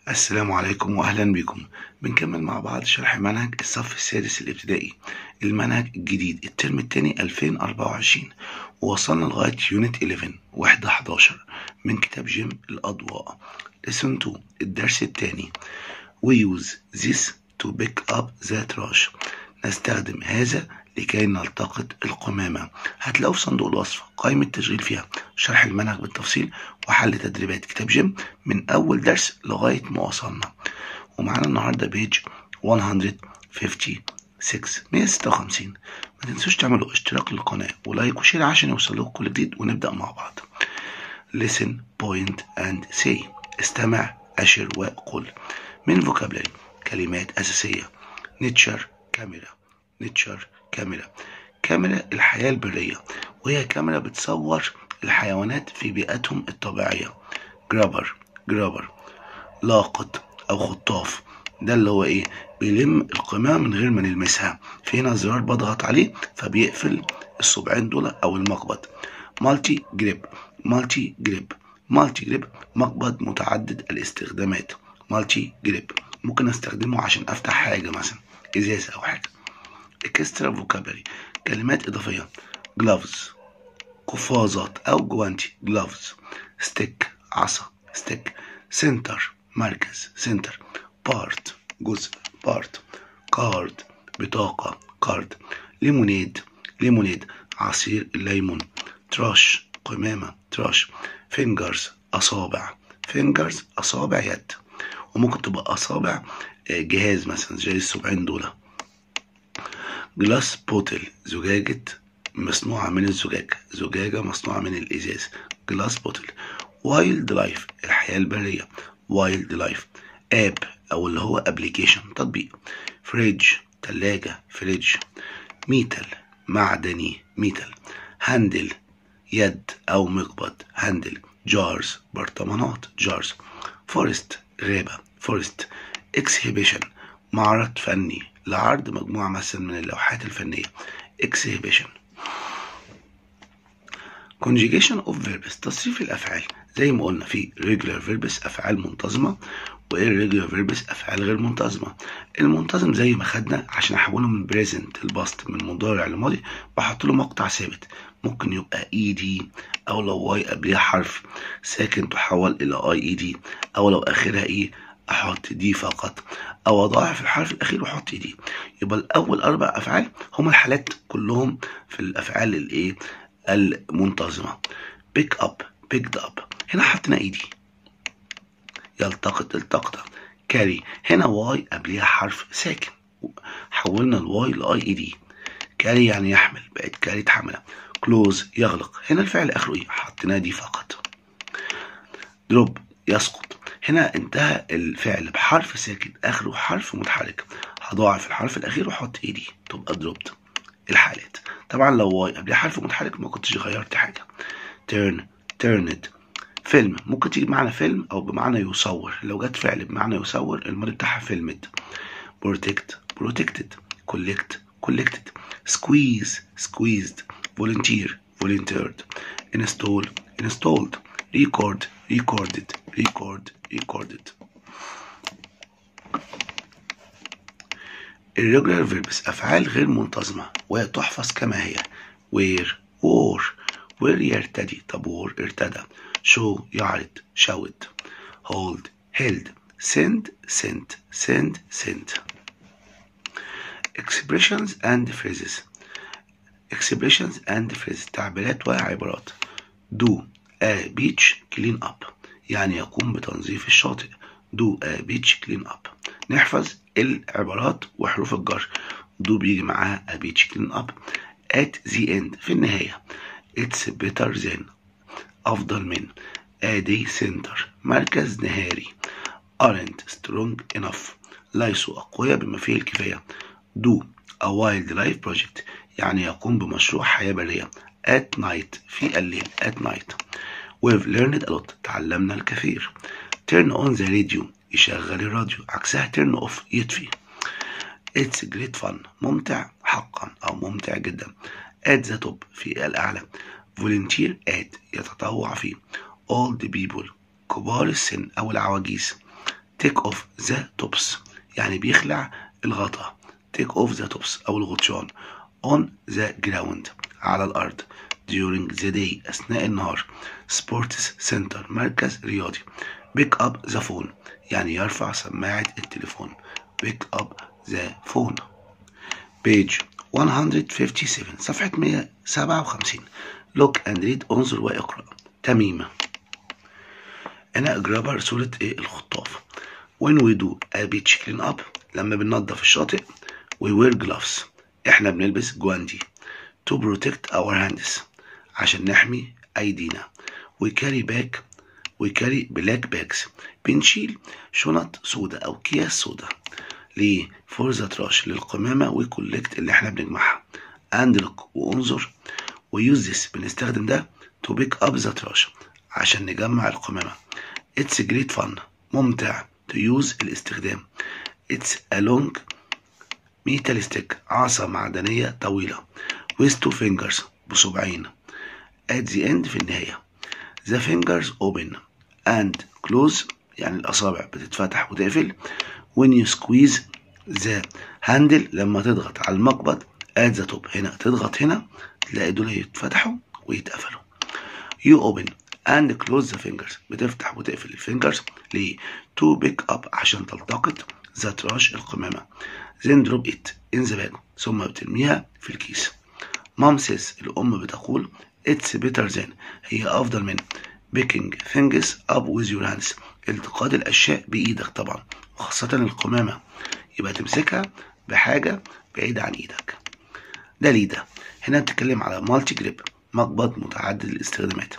السلام عليكم واهلا بكم بنكمل مع بعض شرح منهج الصف السادس الابتدائي المنهج الجديد الترم الثاني 2024 ووصلنا لغايه يونت 11 وحده 11 من كتاب جيم الاضواء lesson 2 الدرس الثاني we use this to pick up the trash نستخدم هذا لكي نلتقط القمامة هتلاقوا في صندوق الوصف قائمة تشغيل فيها شرح المنهج بالتفصيل وحل تدريبات كتاب جيم من أول درس لغاية ما وصلنا ومعانا النهاردة بيج 156 156 ما تنسوش تعملوا اشتراك للقناة ولايك وشير عشان يوصلكم كل جديد ونبدأ مع بعض listen point and say استمع أشر وقل من vocabulary كلمات أساسية nature كاميرا nature كاميرا كاميرا الحياة البرية وهي كاميرا بتصور الحيوانات في بيئتهم الطبيعية جرابر جرابر لاقط أو خطاف ده اللي هو ايه بيلم القمامة من غير ما نلمسها في هنا زرار بضغط عليه فبيقفل الصبعين دول او المقبض مالتي جريب مالتي جريب مالتي جريب مقبض متعدد الاستخدامات مالتي جريب ممكن استخدمه عشان افتح حاجة مثلا ازاز او حاجة اكسترا فوكابري كلمات اضافية جلافز قفازات او جوانتي جلافز ستيك عصا ستيك سنتر مركز سنتر بارت جزء بارت كارد بطاقة كارد ليمونيد ليمونيد عصير الليمون تراش قمامة تراش فينجرز أصابع فينجرز أصابع يد وممكن تبقى أصابع جهاز مثلا زي السبعين دول جلاس بوتل زجاجة مصنوعة من الزجاج زجاجة مصنوعة من الإزاز جلاس بوتل وايلد لايف الحياة البرية وايلد لايف اب أو اللي هو ابلكيشن تطبيق فريج تلاجة فريج ميتال معدني ميتال هاندل يد أو مقبض هاندل جارز برطمانات جارز فورست غابة فورست اكسهيبيشن معرض فني لعرض مجموعة مثلا من اللوحات الفنية exhibition conjugation of verbs تصريف الأفعال زي ما قلنا في regular verbs أفعال منتظمة و irregular verbs أفعال غير منتظمة المنتظم زي ما خدنا عشان أحوله من present الباست من مضارع لماضي بحط له مقطع ثابت ممكن يبقى ed أو لو واي قبلها حرف ساكن تحول إلى ied أو لو آخرها e احط دي فقط او اضاعف الحرف الاخير واحط دي يبقى الاول اربع افعال هما الحالات كلهم في الافعال الايه المنتظمه بيك اب بيكد اب هنا حطينا ايدي يلتقط التقطه كاري هنا واي قبلها حرف ساكن حولنا الواي لاي اي دي كاري يعني يحمل بقت كاري تحملها كلوز يغلق هنا الفعل اخره ايه حطينا دي فقط دروب يسقط هنا انتهى الفعل بحرف ساكن اخره حرف متحرك هضاعف الحرف الاخير واحط ايدي تبقى ضربت الحالات طبعا لو واي قبل حرف متحرك ما كنتش غيرت حاجه تيرن تيرند فيلم ممكن تيجي بمعنى فيلم او بمعنى يصور لو جت فعل بمعنى يصور الماضي بتاعها فيلمد بروتكت بروتكتد كولكت كولكتد سكويز سكويزد فولنتير volunteered install installed record recorded record recorded irregular verbs أفعال غير منتظمة وهي تحفظ كما هي where wore where يرتدي طب wore ارتدى show يعرض showed hold held send sent send sent expressions and phrases expressions and phrases تعبيرات وعبارات do a beach clean up يعني يقوم بتنظيف الشاطئ do a beach clean up نحفظ العبارات وحروف الجر do بيجي معاها a beach clean up at the end في النهاية it's better than أفضل من a day center مركز نهاري aren't strong enough ليسوا أقوياء بما فيه الكفاية do a wildlife project يعني يقوم بمشروع حياة برية at night في الليل at night We've learned a lot تعلمنا الكثير turn on the radio يشغل الراديو عكسها turn off يطفي It's great fun ممتع حقا أو ممتع جدا at the top في الأعلى volunteer at يتطوع فيه old people كبار السن أو العواجيز take off the tops يعني بيخلع الغطاء take off the tops أو الغطيان on the ground على الأرض during the day أثناء النهار sports center مركز رياضي pick up the phone يعني يرفع سماعة التليفون pick up the phone page 157 صفحة 157 look and read انظر واقرأ تميمة أنا إجرابر صورة إيه الخطاف when we do a beach clean up لما بننظف الشاطئ we wear gloves إحنا بنلبس جواندي to protect our hands عشان نحمي أيدينا we carry back we carry black bags بنشيل شنط سودا أو أكياس سودا ليه for the trash للقمامة we collect اللي إحنا بنجمعها and look وانظر we use this بنستخدم ده to pick up the trash عشان نجمع القمامة it's great fun ممتع to use الاستخدام it's a long metal stick عصا معدنية طويلة with two fingers بصبعين at the end في النهاية the fingers open and close يعني الأصابع بتتفتح وتقفل when you squeeze the handle لما تضغط على المقبض at the top هنا تضغط هنا تلاقي دول يتفتحوا ويتقفلوا you open and close the fingers بتفتح وتقفل الفينجرز ليه to pick up عشان تلتقط the trash القمامة then drop it in the bag ثم بترميها في الكيس mom says الأم بتقول it's better than هي أفضل من picking things up with your hands التقاط الأشياء بإيدك طبعا وخاصة القمامة يبقى تمسكها بحاجة بعيدة عن إيدك ده ليه ده هنا بتتكلم على مالتي جريب مقبض متعدد الاستخدامات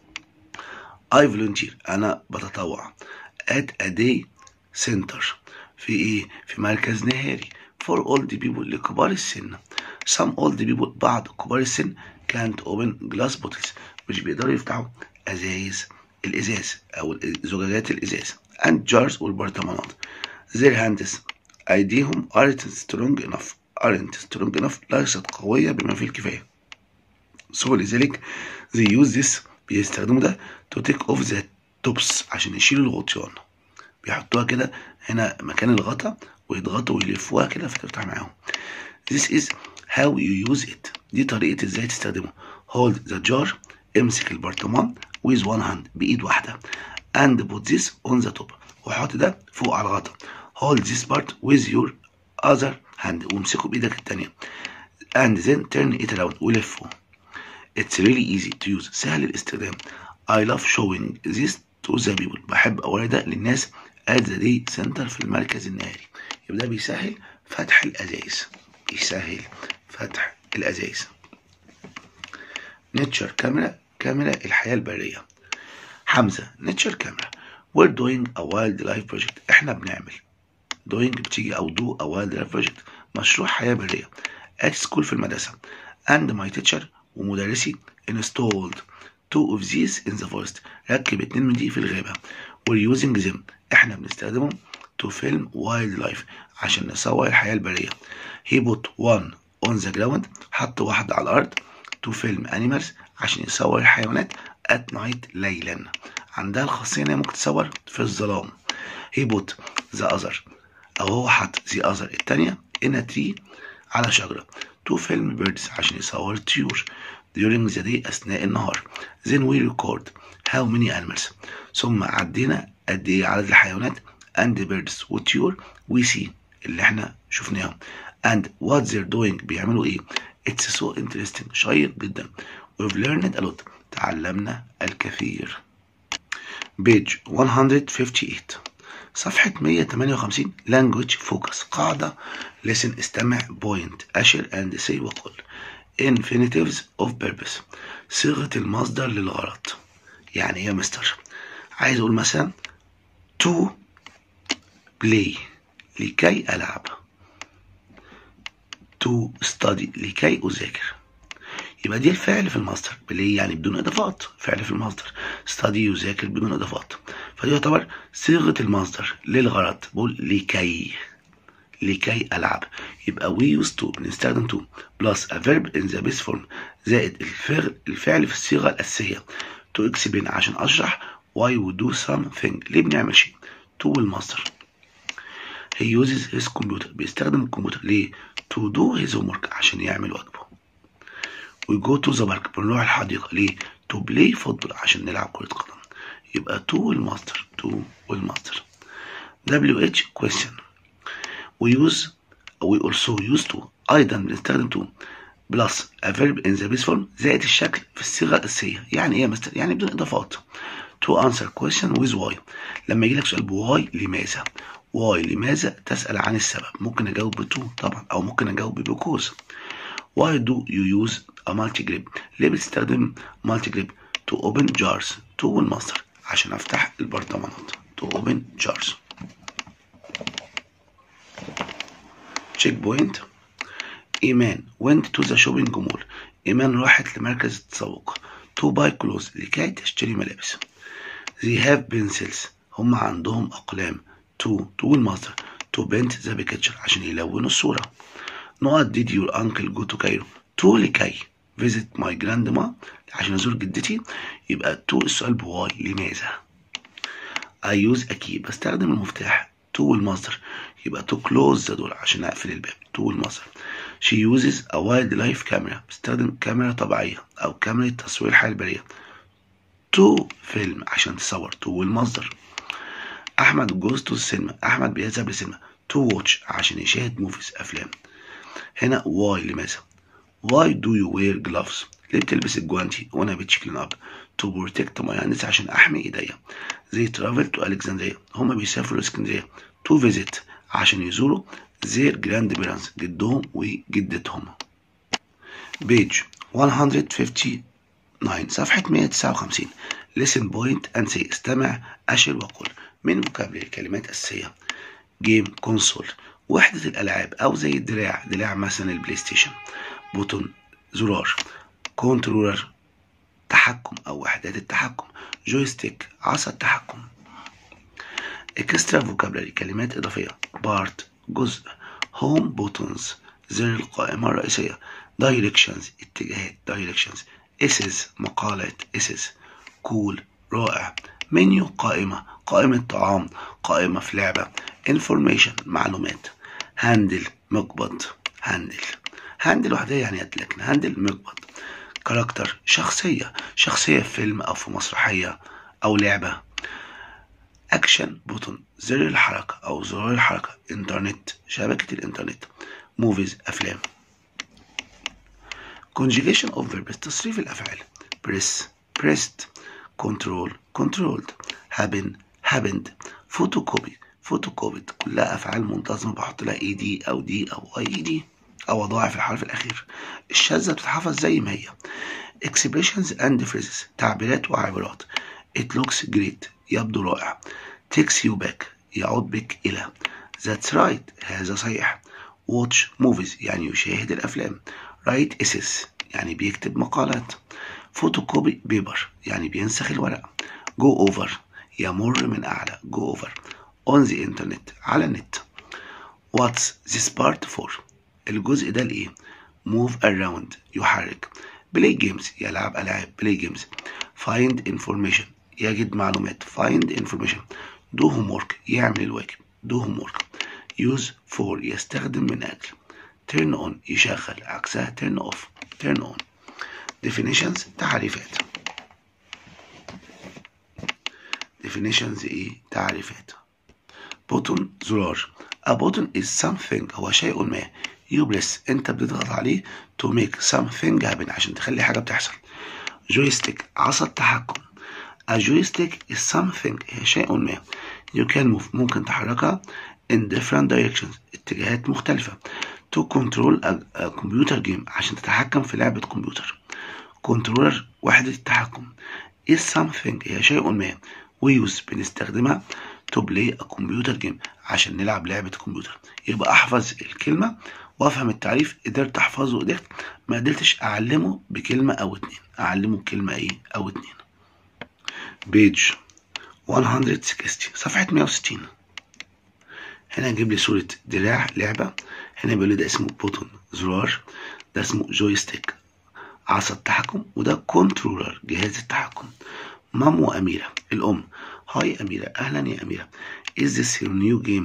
I volunteer أنا بتطوع at a day center في إيه؟ في مركز نهاري for old people لكبار السن some old people بعض كبار السن can't open glass bottles مش بيقدروا يفتحوا أزايز الإزاز أو زجاجات الإزاز and jars والبرطمانات their hands أيديهم aren't strong enough aren't strong enough ليست قوية بما فيه الكفاية so لذلك they use this بيستخدموا ده to take off the tops عشان يشيلوا الغطيان بيحطوها كده هنا مكان الغطا ويضغطوا ويلفوها كده فتفتح معاهم this is how you use it دي طريقة ازاي تستخدمه hold the jar امسك البرطمان with one hand بإيد واحدة and put this on the top وحط ده فوق على الغطا hold this part with your other hand وامسكه بإيدك التانية and then turn it around ولفه It's really easy to use سهل الاستخدام I love showing this to the people بحب أوري ده للناس at the day center في المركز النهاري يبقى ده بيسهل فتح الأزايز بيسهل فتح الأزايز نيتشر كاميرا كاميرا الحياة البرية حمزة نيتشر كاميرا we're doing a wildlife project احنا بنعمل doing بتيجي أو do a wildlife project مشروع حياة برية at school في المدرسة and my teacher ومدرسي installed two of these in the forest ركب اتنين من دي في الغابة we're using them احنا بنستخدمهم to film wildlife عشان نصور الحياة البرية he put one on the ground حط واحدة على الأرض to film animals عشان يصور الحيوانات at night ليلا عندها الخاصية إن هي ممكن تصور في الظلام he put the other أو هو حط the other التانية in a tree على شجرة to film birds عشان يصور الطيور during the day أثناء النهار then we record how many animals ثم عدينا قد إيه عدد الحيوانات and birds والطيور we see اللي احنا شفناهم and what they're doing بيعملوا ايه it's so interesting شيق جدا we've learned a lot تعلمنا الكثير page 158 صفحة 158 language focus قاعدة listen استمع point أشر and say وقل infinitives of purpose صيغة المصدر للغرض يعني ايه يا مستر عايز اقول مثلا to play لكي ألعب to study لكي أذاكر يبقى دي الفعل في المصدر بلاي يعني بدون إضافات فعل في المصدر study يذاكر بدون إضافات فدي يعتبر صيغة المصدر للغرض بقول لكي لكي ألعب يبقى we used to بنستخدم to plus a verb in the base form زائد الفعل, الفعل في الصيغة الأساسية to explain عشان أشرح why we do something ليه بنعمل شيء to المصدر he uses his computer بيستخدم الكمبيوتر ليه to do his homework عشان يعمل واجبه we go to the park بنروح الحديقة ليه to play football عشان نلعب كرة قدم يبقى to والماستر to والماستر WH question we use we also use to أيضا بنستخدم to plus a verb in the base form زائد الشكل في الصيغة الأساسية يعني إيه يا مستر؟ يعني بدون إضافات to answer question with why لما يجي لك سؤال بواي لماذا why لماذا تسأل عن السبب ممكن أجاوب ب to طبعا أو ممكن أجاوب ب because why do you use a multi-grip ليه بتستخدم multi-grip to open jars to والمصدر عشان أفتح البرطمانات to open jars check point إيمان went to the shopping mall إيمان راحت لمركز التسوق to buy clothes لكي تشتري ملابس they have pencils هم عندهم أقلام to to المصدر to paint the picture عشان يلونوا الصورة نقط did your uncle go to Cairo to لكي visit my grandma عشان أزور جدتي يبقى to السؤال بواي لماذا I use a key بستخدم المفتاح to المصدر يبقى to close the door عشان أقفل الباب to المصدر she uses a wildlife camera بستخدم كاميرا طبيعية أو كاميرا تصوير الحياة البرية to فيلم عشان تصور to المصدر أحمد goes to السينما أحمد بيذهب للسينما to watch عشان يشاهد موفيز أفلام هنا why لماذا why do you wear gloves ليه بتلبس الجوانتي وانا بتشكلين اب to protect my hands عشان احمي ايديا they travel to Alexandria هما بيسافروا اسكندريه to visit عشان يزوروا their grandparents جدهم وجدتهم page 159 صفحة 159 listen point and say استمع أشر وقل من vocabulary كلمات أساسية جيم كونسول وحدة الألعاب أو زي الدراع دراع مثلا البلاي ستيشن بوتون زرار كنترولر تحكم أو وحدات التحكم جويستيك عصا التحكم اكسترا فوكابلري كلمات إضافية بارت جزء هوم بوتونز زر القائمة الرئيسية دايركشنز اتجاهات دايركشنز اسز مقالات اسز كول رائع منيو قائمة قائمة طعام قائمة في لعبة انفورميشن معلومات هاندل مقبض هاندل هاندل وحدها يعني يد لكن هاندل مقبض كاركتر شخصية شخصية في فيلم أو في مسرحية أو لعبة أكشن بوتون زر الحركة أو زرار الحركة إنترنت شبكة الإنترنت موفيز أفلام conjugation of verbs تصريف الأفعال press pressed control controlled happen happened photocopy photocopied كلها أفعال منتظمة بحط لها اي دي أو دي أو اي دي أو أضاعف الحرف الأخير الشاذة بتتحفظ زي ما هي expressions and phrases تعبيرات وعبارات it looks great يبدو رائع takes you back يعود بك إلى that's right هذا صحيح watch movies يعني يشاهد الأفلام write essays يعني بيكتب مقالات photocopy paper يعني بينسخ الورق go over يمر من أعلى go over on the internet على النت what's this part for الجزء ده لإيه move around يحرك play games يلعب ألعاب play games find information يجد معلومات find information do homework يعمل الواجب do homework use for يستخدم من أجل turn on يشغل عكسها turn off turn on definitions تعريفات definitions ايه تعريفات button زرار a button is something هو شيء ما you press انت بتضغط عليه to make something happen عشان تخلي حاجة بتحصل joystick عصا التحكم a joystick is something هي شيء ما you can move ممكن تحركها in different directions اتجاهات مختلفة to control a, a computer game عشان تتحكم في لعبة كمبيوتر controller وحدة التحكم is something هي شيء ما we use بنستخدمها to play a computer game عشان نلعب لعبة كمبيوتر يبقى أحفظ الكلمة وأفهم التعريف قدرت أحفظه قدرت ما قدرتش أعلمه بكلمة أو اتنين أعلمه بكلمة إيه أو اتنين بيج 160 صفحة 160 هنا يجيب لي صورة دراع لعبة هنا بيقول لي ده اسمه بوتون زرار ده اسمه جويستيك عصا التحكم وده كنترولر جهاز التحكم مام وأميرة الأم هاي أميرة أهلا يا أميرة is this your new game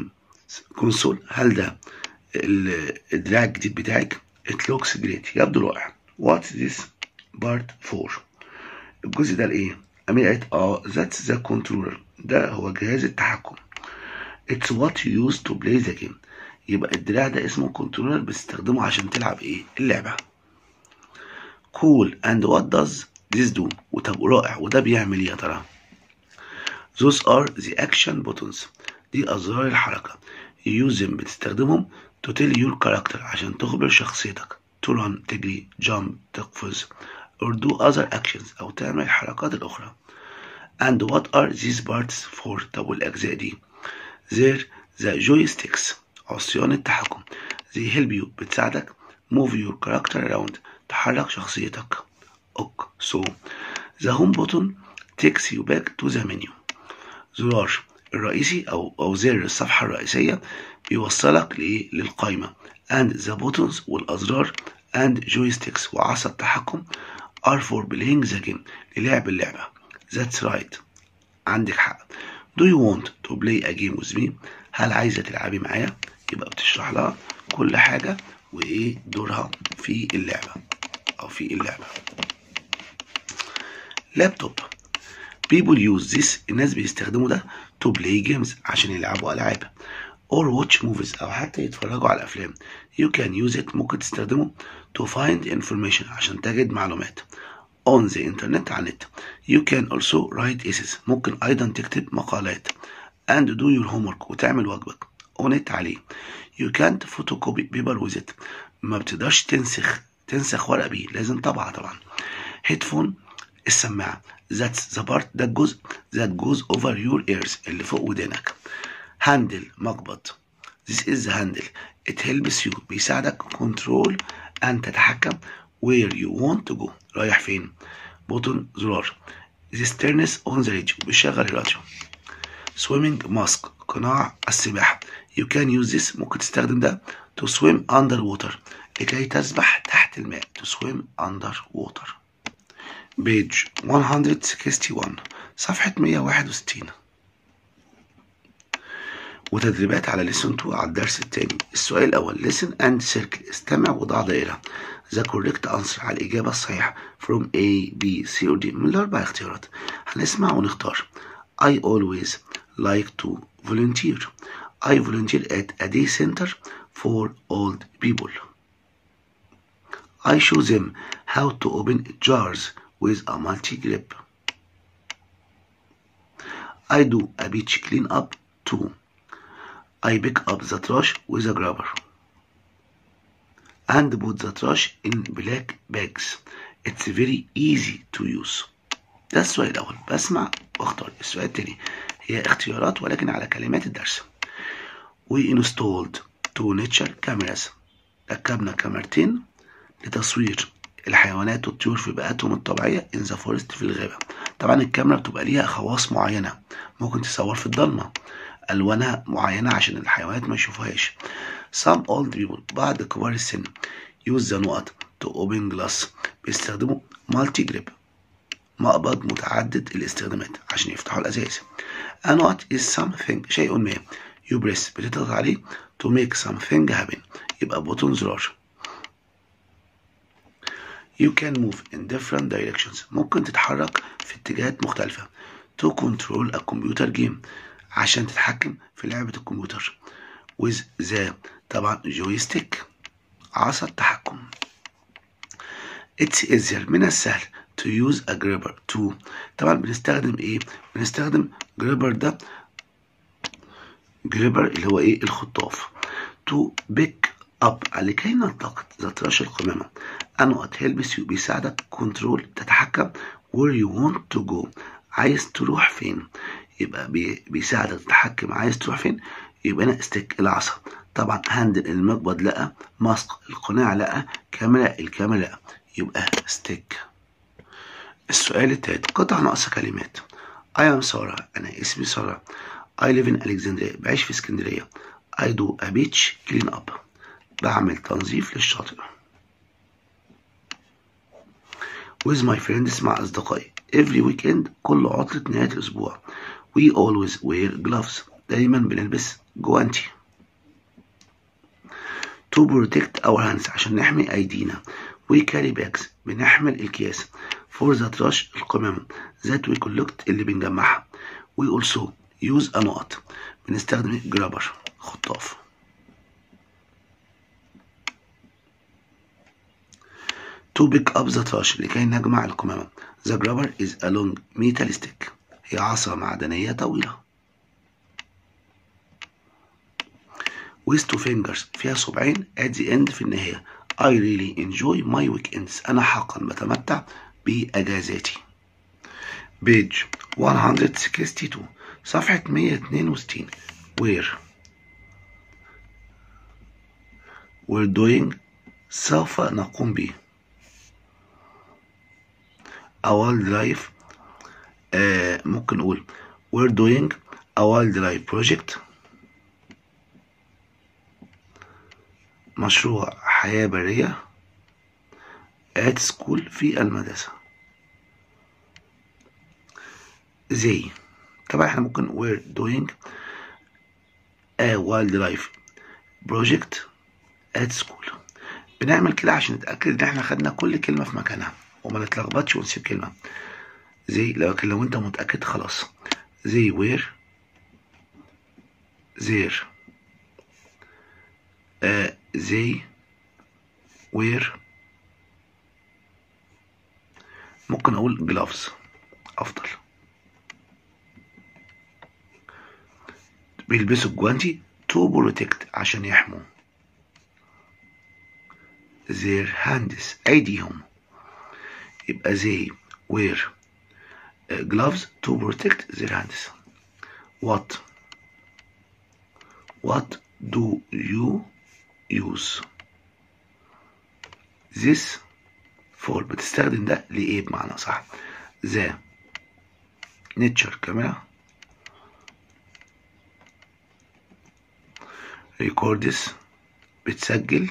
كونسول هل ده الدراع الجديد بتاعك it looks great يبدو رائع what is this part 4 الجزء ده الايه امير قالت اه that's the controller ده هو جهاز التحكم it's what you use to play the game يبقى الدراع ده اسمه كنترولر بتستخدمه عشان تلعب ايه اللعبة cool and what does this do وطب رائع وده بيعمل ايه يا ترى those are the action buttons دي أزرار الحركة you use them بتستخدمهم to tell your character عشان تخبر شخصيتك to run تجري jump تقفز or do other actions أو تعمل الحركات الأخرى and what are these parts for طب والأجزاء دي they're the joysticks عصيان التحكم they help you بتساعدك move your character around تحرك شخصيتك ok so the home button takes you back to the menu زرار الرئيسي أو أو زر الصفحة الرئيسية بيوصلك لإيه للقائمة and the buttons والأزرار and joysticks وعصا التحكم are for playing the game للعب اللعبة that's right عندك حق do you want to play a game with me هل عايزة تلعبي معايا يبقى بتشرح لها كل حاجة وإيه دورها في اللعبة أو في اللعبة لابتوب people use this الناس بيستخدموا ده to play games عشان يلعبوا ألعاب or watch movies أو حتى يتفرجوا على أفلام you can use it ممكن تستخدمه to find information عشان تجد معلومات on the internet على النت you can also write essays ممكن أيضا تكتب مقالات and do your homework وتعمل واجبك on it عليه you can't photocopy paper with it ما بتقدرش تنسخ تنسخ ورقة بيه لازم طبعة طبعا headphone السماعة that's the part ده الجزء that goes over your ears اللي فوق ودانك handle مقبض this is the handle it helps you بيساعدك control أن تتحكم where you want to go رايح فين button زرار this turns on the radio بيشغل الراديو swimming mask قناع السباحة you can use this ممكن تستخدم ده to swim under water لكي تسبح تحت الماء to swim under water page 161 صفحة 161 وتدريبات على lesson 2 على الدرس الثاني السؤال الأول listen and circle استمع وضع دائرة the correct answer على الإجابة الصحيحة from A B C or D من الأربع اختيارات هنسمع ونختار I always like to volunteer I volunteer at a day center for old people I show them how to open jars with a multi-grip I do a beach clean up too I pick up the trash with a grabber and put the trash in black bags. It's very easy to use. ده السؤال الأول بسمع واختار السؤال التاني هي اختيارات ولكن على كلمات الدرس. We installed two nature cameras. ركبنا كاميرتين لتصوير الحيوانات والطيور في بيئاتهم الطبيعية in the forest في الغابة. طبعا الكاميرا بتبقى ليها خواص معينة ممكن تصور في الضلمة ألوانها معينة عشان الحيوانات ما يشوفوهاش some old people بعض كبار السن use the نقط to open glass بيستخدموا multi grip مقبض متعدد الاستخدامات عشان يفتحوا الأزاز a knot is something شيء ما you press بتضغط عليه to make something happen يبقى بوتون زرار you can move in different directions ممكن تتحرك في اتجاهات مختلفة to control a computer game عشان تتحكم في لعبة الكمبيوتر with the طبعا جويستيك عصا التحكم it's easier من السهل to use a grabber to طبعا بنستخدم ايه بنستخدم grabber ده grabber اللي هو ايه الخطاف to pick up لكي نلتقط زطرش القمامة أنو helps you بيساعدك كنترول تتحكم where you want to go عايز تروح فين يبقى بي بيساعدك تتحكم عايز تروح فين يبقى انا استيك العصا طبعا هاندل المقبض لا ماسك القناع لا كاميرا الكاميرا لا يبقى ستيك السؤال التالت قطع ناقص كلمات I am سارة أنا اسمي سارة I live in Alexandria بعيش في اسكندرية I do a beach clean up بعمل تنظيف للشاطئ with my friends مع أصدقائي every weekend كل عطلة نهاية الأسبوع we always wear gloves دايما بنلبس جوانتي to protect our hands عشان نحمي أيدينا we carry bags بنحمل الأكياس for the trash القمامة that we collect اللي بنجمعها we also use a نقط بنستخدم جرابر خطاف to pick up the trash لكي نجمع القمامة the grabber is a long metal stick هي عصا معدنية طويلة with two fingers فيها صبعين at the end في النهاية I really enjoy my weekends أنا حقا بتمتع بأجازاتي page 162 صفحة 162 where we're doing سوف نقوم به a wildlife آه ممكن نقول we're doing a wildlife project مشروع حياة برية at school في المدرسة زي طبعا احنا ممكن we're doing a wildlife project at school بنعمل كده عشان نتأكد ان احنا خدنا كل كلمة في مكانها وما نتلخبطش ونسيب كلمة زي لكن لو انت متأكد خلاص زي where there uh, they were ممكن اقول gloves افضل بيلبسوا الجوانتي to protect عشان يحموا their hands ايديهم يبقى they wear uh, gloves to protect their hands what what do you use this for بتستخدم ده لإيه بمعنى صح the nature كاميرا records بتسجل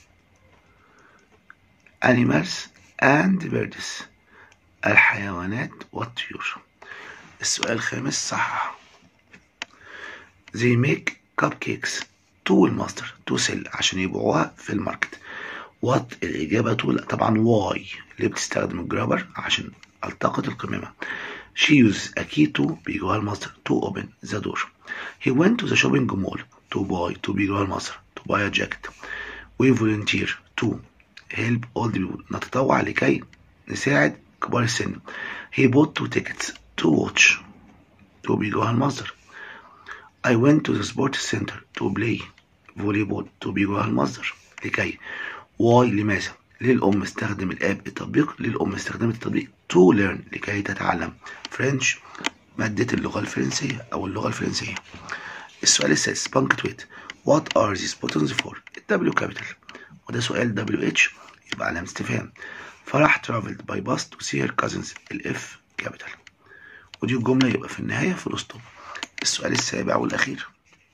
animals and birds الحيوانات والطيور السؤال الخامس صح they make cupcakes to الماستر to sell عشان يبيعوها في الماركت what الإجابة تقول طبعا why اللي بتستخدم الجرابر عشان التقط القمامة she uses a key to بيجوها الماستر to open the door he went to the shopping mall to buy to بيجوها الماستر to buy a jacket we volunteer to help old people نتطوع لكي نساعد كبار السن he bought two tickets to watch to بيجوها المصدر I went to the sports center to play volleyball to بيجوها المصدر لكي why لماذا ليه الأم استخدم الآب التطبيق ليه الأم استخدمت التطبيق to learn لكي تتعلم French مادة اللغة الفرنسية أو اللغة الفرنسية السؤال السادس punctuate what are these buttons for W capital وده سؤال WH يبقى علامة استفهام فرح traveled by bus to see her cousins الاف capital ودي الجملة يبقى في النهاية في الأسطوب السؤال السابع والأخير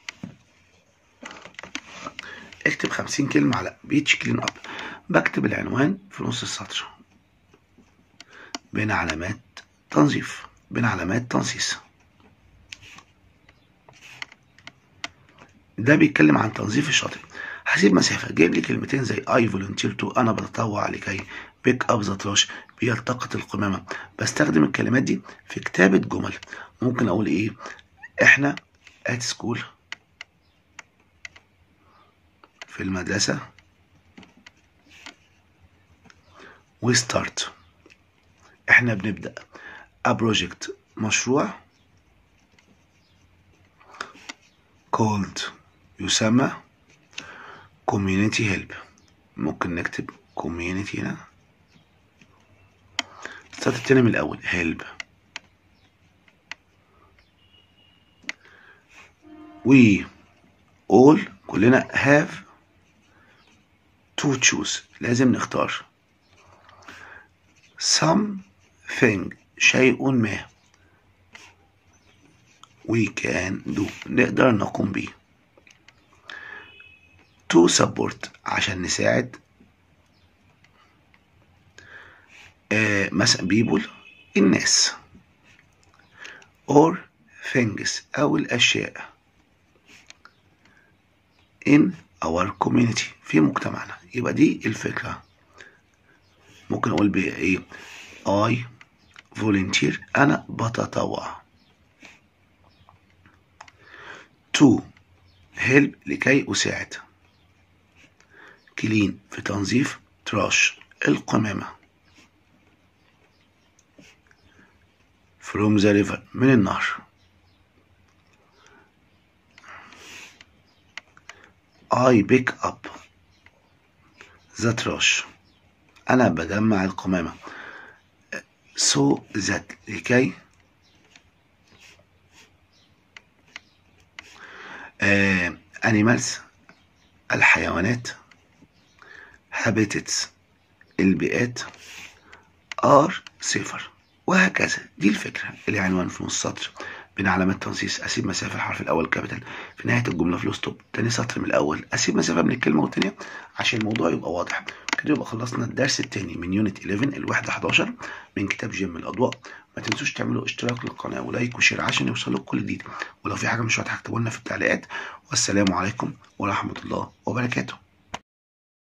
اكتب خمسين كلمة على بيتش كلين أب بكتب العنوان في نص السطر بين علامات تنظيف بين علامات تنصيص ده بيتكلم عن تنظيف الشاطئ هسيب مسافة جايب لي كلمتين زي I volunteer to أنا بتطوع لكي pick up the trash بيلتقط القمامة بستخدم الكلمات دي في كتابة جمل ممكن أقول إيه إحنا at school في المدرسة we start إحنا بنبدأ a project مشروع called يسمى community help ممكن نكتب community هنا السطر التاني من الأول help we all كلنا have to choose لازم نختار something شيء ما we can do نقدر نقوم به to support عشان نساعد آه مثلا people الناس or things أو الأشياء in our community في مجتمعنا يبقى دي الفكرة ممكن أقول بإيه إيه I volunteer أنا بتطوع to help لكي أساعد clean في تنظيف trash القمامة from the river من النهر I pick up the trash أنا بجمع القمامة so that لكي آه animals الحيوانات habitats البيئات are safer وهكذا دي الفكرة اللي عنوان في نص سطر بين علامات تنصيص اسيب مسافه الحرف الاول كابيتال في نهايه الجمله فلوس ستوب تاني سطر من الاول اسيب مسافه من الكلمه والتانيه عشان الموضوع يبقى واضح كده يبقى خلصنا الدرس التاني من يونت 11 الوحده 11 من كتاب جيم الاضواء ما تنسوش تعملوا اشتراك للقناه ولايك وشير عشان يوصلوا كل جديد ولو في حاجه مش واضحه اكتبوا لنا في التعليقات والسلام عليكم ورحمه الله وبركاته